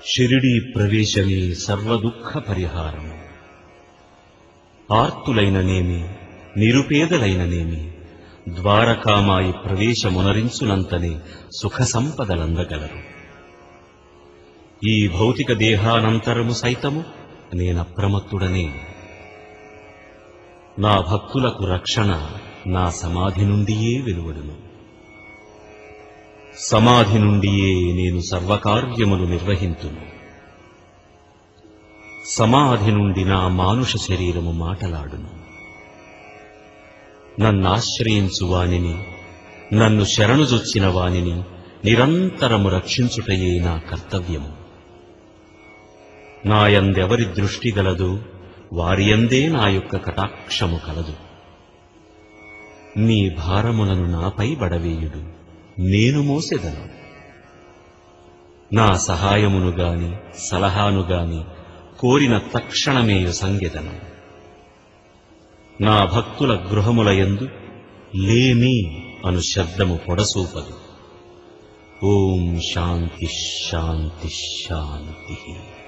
షిరిడీ ప్రవేశమే సర్వదుఃఖ పరిహారం ఆర్తులైననేమి నిరుపేదలైననేమి ద్వారకామాయి ప్రవేశమునరించునంతనే సుఖ సంపదలందగలరు ఈ భౌతిక దేహానంతరము సైతము నేనప్రమత్తుడనే నా భక్తులకు రక్షణ నా సమాధి నుండియే వెలువడును సమాధి నుండియే నేను సర్వకార్యములు నిర్వహింతును సమాధి నుండి నా మానుష శరీరము మాటలాడును నన్నాశ్రయించు వానిని నన్ను శరణుజొచ్చిన వానిని నిరంతరము రక్షించుటయే నా కర్తవ్యము నాయందెవరి దృష్టి గలదు వారియందే నా యొక్క కటాక్షము కలదు నీ భారములను నాపై బడవేయుడు నేను మోసెదను నా సహాయమును గాని సలహాను గాని కోరిన తక్షణమే సంగెదను నా భక్తుల గృహములయందు లేమి అను శబ్దము పొడసూపదు ఓం శాంతి శాంతి శాంతి